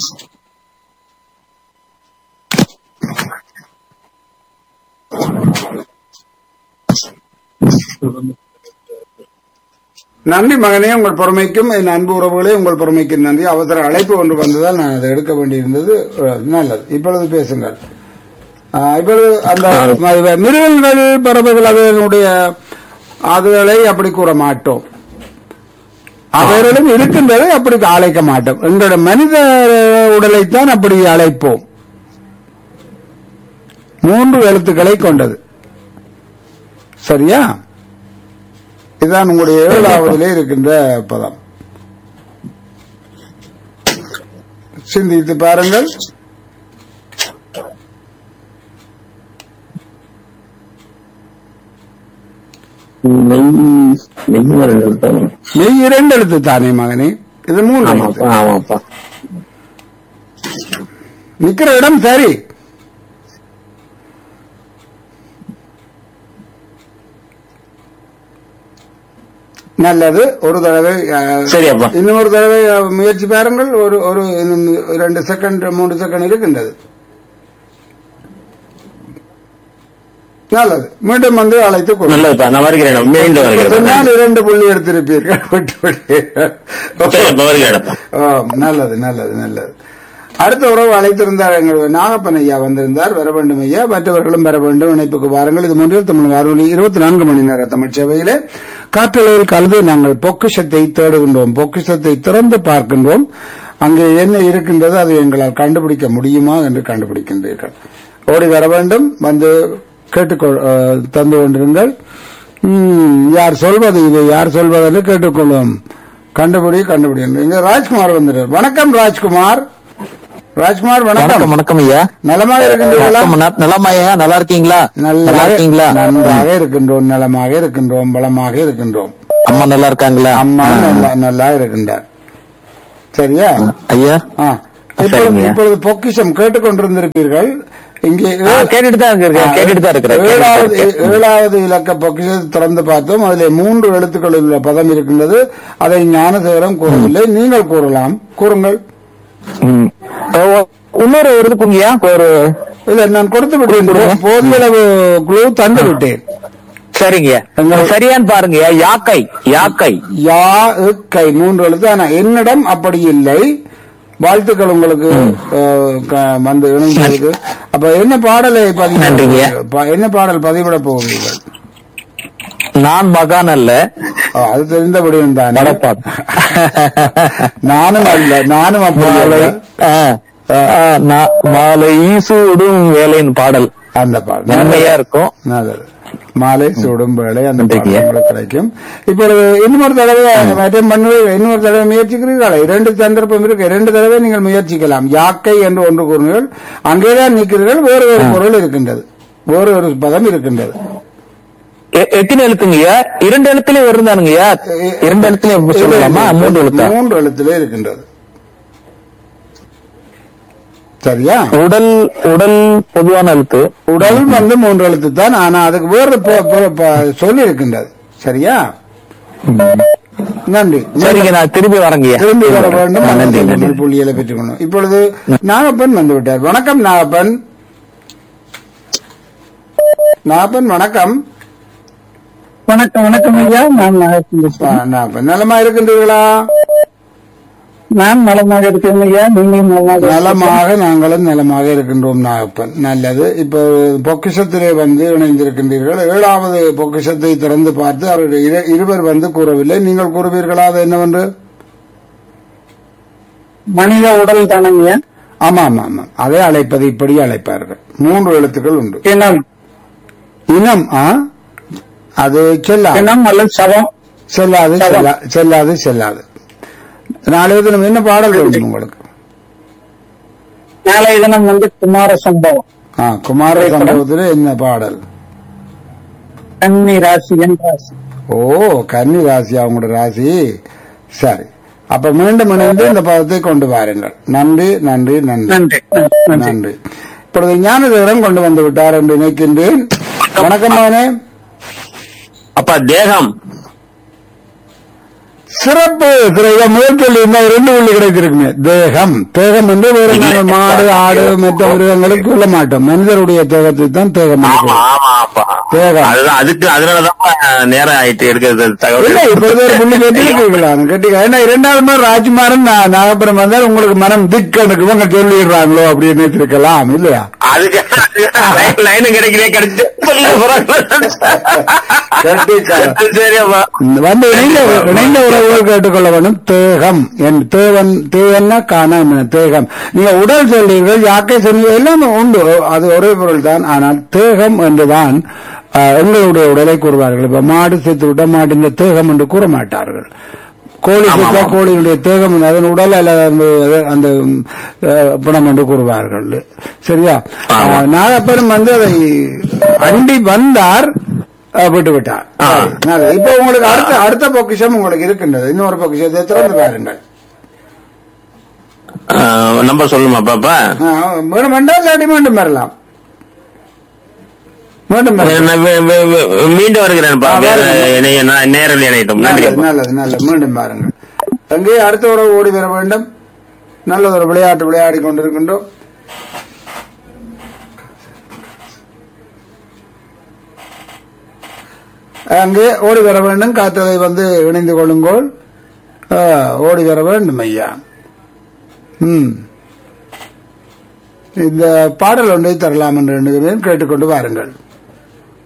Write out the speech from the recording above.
நன்றி மகனே உங்கள் பொறுமைக்கும் என் அன்பு உறவுகளே உங்கள் பொறுமைக்கும் நன்றி அவசர அழைப்பு ஒன்று வந்ததால் நான் அதை எடுக்க வேண்டியிருந்தது அஹ், நல்லது இப்பொழுது பேசுங்கள் ஆஹ், இப்பொழுது அந்த ம- மிருகங்கள் பறவைகள் அதனுடைய அதுகளை அப்படி கூற மாட்டோம் அவர்களும் இருக்கின்றதை அப்படி அழைக்க மாட்டோம் எங்களோட மனித உடலைத்தான் அப்படி அழைப்போம் மூன்று எழுத்துக்களை கொண்டது சரியா இதுதான் உங்களுடைய ஏழாவதிலே இருக்கின்ற பதம் சிந்தித்து பாருங்கள் நெய் நெய் மரங்கள் தான் நெய் இரண்டு எழுத்து தானே மகனே இது மூணு எழுத்து ஆமாப்பா ஆமாப்பா நிக்கிற இடம் சரி நல்லது ஒரு தடவை அஹ், சரி அப்பா இன்னொரு தடவை அஹ், முயற்சி பாருங்கள் ஒரு ஒரு இன்னும் ரெண்டு செகண்ட் மூணு செகண்ட் இருக்கின்றது நல்லது மீண்டும் வந்து அழைத்துக் கொள்ளுங்கள் நல்லதுப்பா நான் வருகிறேன் மீண்டும் வருகிறேன் சொன்னால் இரண்டு புள்ளி எடுத்திருப்பீர்கள் விட்டு விட்டீர்கள். சரி, அப்ப வருகிறேன்ப்பா ஓ, நல்லது நல்லது நல்லது அடுத்த உறவு அழைத்திருந்தார் எங்கள் நாகப்பன் ஐயா வந்திருந்தார் வர வேண்டும் ஐயா மற்றவர்களும் வர வேண்டும் இணைப்புக்கு வாருங்கள் இது முன்னில் தமிழ் வானொலி இருபத்தி நான்கு மணி நேர தமிழ் சேவையிலே காற்றலையில் கலந்து நாங்கள் பொக்கிஷத்தை தேடுகின்றோம் பொக்கிஷத்தை திறந்து பார்க்கின்றோம் அங்கே என்ன இருக்கின்றது அதை எங்களால் கண்டுபிடிக்க முடியுமா என்று கண்டுபிடிக்கின்றீர்கள் ஓடி வர வேண்டும் வந்து கேட்டுக்கொள் அஹ், தந்து கொண்டிருங்கள் ம், யார் சொல்வது இது யார் சொல்வது என்று கேட்டுக்கொள்வோம் கண்டுபிடி கண்டுபிடி இங்க ராஜ்குமார் வந்துடுறார் வணக்கம் ராஜ்குமார் ராஜ்குமார் வணக்கம் வணக்கம் வணக்கம் ஐயா நலமாக இருக்கின்றீர்களா வணக்கம் ந- நலமா ஐயா நல்லா இருக்கீங்களா நல்லா நல்லாக இருக்கீங்களா நன்றாக இருக்கின்றோம் நலமாக இருக்கின்றோம் பலமாக இருக்கின்றோம் அம்மா நல்லா இருக்காங்களா அம்மா நல்லா நல்லா இருக்கின்றார் சரியா ஐயா ஆ. இப்பொழுது சரிங்க. இப்பொழுது பொக்கிஷம் கேட்டுக்கொண்டிருந்திருப்பீர்கள் இங்கே ஆ, கேட்டுட்டு தான் இருக்கேன் கேட்டுட்டு தான் இருக்கிறேன் கேட்டுட்டு தான் ஏழாவது இருக்கேன். ஏழாவது இலக்க பொக்கிஷத்தை திறந்து பார்த்தோம் அதிலே மூன்று எழுத்துக்களில் உள்ள பதம் இருக்கின்றது அதை ஞானசேகரம் கூறவில்லை நீங்கள் கூறலாம் கூறுங்கள் ம். ஓ, இன்னொரு ஒரு இருக்குங்கய்யா ஒரு இல்ல நான் கொடுத்து விட்டேன் போதியளவு குழு தந்து விட்டேன் சரிங்க எங்க- சரியான்னு பாருங்கய்யா யாக்கை யாக்கை யா கை மூன்று எழுத்து ஆனா என்னிடம் அப்படி இல்லை வாழ்த்துக்கள் உங்களுக்கு அஹ், க- வந்து இணைந்ததுக்கு அப்ப என்ன பாடலை பதிவு நன்றிங்க. ப- என்ன பாடல் பதிவிட போகிறீர்கள் நான் மகான் அல்ல ஆ, அது தெரிந்தபடியும் தான் நடப்பான் நானும் அல்ல நானும் அப்படி மாலை அல்ல. ஆ, ஆ, நான் மாலை சூடும் வேலையின் பாடல் அந்த பாடல் நன்மையா இருக்கும் நல்லது மாலை சூடும் வேலை அந்த நன்றிங்க. பாடல் உங்களுக்கு கிடைக்கும் இப்பொழுது இன்னொரு தடவை அட்டன் பண்ணுவே இன்னொரு தடவை முயற்சிக்கிறீர்களா இரண்டு சந்தர்ப்பம் இருக்கு இரண்டு தடவை நீங்கள் முயற்சிக்கலாம் யாக்கை என்று ஒன்று கூறுங்கள் அங்கேதான் நிற்கிறீர்கள் வேறு ஒரு பொருள் இருக்கின்றது வேறு ஒரு பதம் இருக்கின்றது எ- எத்தனை எழுத்துங்கய்யா இரண்டு எழுத்துலயே வருந்தானுங்கய்யா இரண்டு எழுத்துலயே சொல்லலாமா மூன்று எழுத்தா மூன்று எழுத்திலே இருக்கின்றது சரியா உடல் உடல் பொதுவான எழுத்து உடல் வந்து மூன்று எழுத்து தான் ஆனா அதுக்கு வேறு பொ- பொ- ப- சொல் இருக்கின்றது சரியா நன்றி சரிங்க நான் திரும்பி வரேங்கய்யா திரும்பி வர வேண்டும் ஆ, நன்றி நன்றி முதல் புள்ளிகளை பெற்றுக்கணும் இப்பொழுது நாகப்பன் வந்து விட்டார் வணக்கம் நாகப்பன் நாகப்பன் வணக்கம் வணக்கம் வணக்கம் ஐயா நான் நாகப்பன் ஆ, பேசுறேன். நாகப்பன் நலமா இருக்கின்றீர்களா நான் நலமாக இருக்கேன் ஐயா நீங்களும் நலமாக இருக்கீங்களா? நலமாக நாங்களும் நலமாக இருக்கின்றோம் நாகப்பன் நல்லது இப்போ பொக்கிஷத்திலே வந்து இணைந்திருக்கின்றீர்கள் ஏழாவது பொக்கிஷத்தை திறந்து பார்த்து அவர்கள் இரு- இருவர் வந்து கூறவில்லை நீங்கள் கூறுவீர்களா அது என்னவென்று மனித உடல் தானங்க ஆமா ஆமா ஆமா அதை அழைப்பது இப்படி அழைப்பார்கள் மூன்று எழுத்துக்கள் உண்டு இனம் இனம் ஆ அது செல்லாது இனம் அல்லது சவம் செல்லாது செல்லா- செல்லாது செல்லாது நாளைய தினம் என்ன பாடல் வேண்டும் உங்களுக்கு நாளைய தினம் வந்து குமார சம்பவம் ஆ குமார சம்பவத்தில் என்ன பாடல் கன்னி ராசி என் ராசி ஓ கன்னி ராசி அவங்களோட ராசி சரி அப்ப மீண்டும் இணைந்து இந்த பதத்தை கொண்டு வாருங்கள் நன்றி நன்றி நன்றி நன்றி நன்றி நன்றி இப்பொழுது ஞானதேவரம் கொண்டு வந்து விட்டார் என்று நினைக்கின்றேன் வணக்கம் மகனே அப்பா தேகம் சிறப்பு சிறப்பு முதல் சொல்லி இருந்தால் ரெண்டு புள்ளி கிடைத்திருக்குமே தேகம் தேகம் என்று வேறு நாங்கள் மாடு ஆடு மற்ற மிருகங்களுக்கு கொள்ள மாட்டோம் மனிதருடைய தேகத்தை தான் தேகம் ஆமா என்று ஆமா ஆமா தேகம். அதுதான் அதுக்கு அதனாலதான் நேரம் ஆயிட்டு எடுக்கிறது இல்ல தகவல் இப்பொழுது ஒரு புள்ளி கேட்டிருக்கீங்களா கேட்டீங்க ஏன்னா இரண்டாவது மாதிரி ராஜ்குமாரன் நா- நாகப்புரம் வந்தால் உங்களுக்கு மனம் திக்கனுக்கு இவங்க சொல்லிடுறாங்களோ அப்படின்னு நினைச்சிருக்கலாம் இல்லையா அதுக்கு லைனும் கிடைக்கிறே கிடைச்சு கட்டிக்காரன். சரியாப்பா வந்து இணைந்த இணைந்த உறவுகள் கேட்டுக்கொள்ள வேண்டும் தேகம் என் தேவன் தேவன்னா காண தேகம் நீங்க உடல் சொல்றீர்கள் யாக்கை சொன்னீங்க எல்லாமே உண்டு அது ஒரே பொருள் தான் ஆனால் தேகம் என்றுதான் அஹ், எங்களுடைய உடலை கூறுவார்கள் இப்ப மாடு செத்து விட்ட மாட்டின் தேகம் என்று கூற மாட்டார்கள் கோழி ஆமா, செத்தா ஆமா. கோழியினுடைய தேகம் அதன் உடல் அல்லது அந்த அந்த அஹ், பிணம் என்று கூறுவார்கள் சரியா ஆமா. அஹ், நாகப்பனும் வந்து அதை அண்டி வந்தார் அஹ், விட்டு விட்டார் ஆ. நல்லது. இப்போ உங்களுக்கு அடுத்த அடுத்த பொக்கிஷம் உங்களுக்கு இருக்கின்றது இன்னொரு பொக்கிஷத்தை திறந்து பாருங்கள் நம்பர் சொல்லுமா பாப்பா ஆ, மீண்டும் வேண்டாம் இல்லாட்டி மீண்டும் வரலாம் மீண்டும் வரலாம். நான் வே- வே- வே- மீண்டும் வருகிறேன்ப்பா ஆ, வேற வருங்க. இணைய நான் நேரில் இணையட்டும் நன்றி நல்லது நல்லது நல்லது மீண்டும் பாருங்கள் அங்கே அடுத்த உறவு ஓடி வர வேண்டும் நல்ல ஒரு விளையாட்டு விளையாடி கொண்டிருக்கின்றோம் அங்கே ஓடி வர வேண்டும் காத்ததை வந்து இணைந்து கொள்ளுங்கள் ஆ, ஓடி வர வேண்டும் ஐயா ம் இந்த பாடல் ஒன்றை தரலாம் என்று எண்ணுகிறேன் கேட்டுக்கொண்டு வாருங்கள்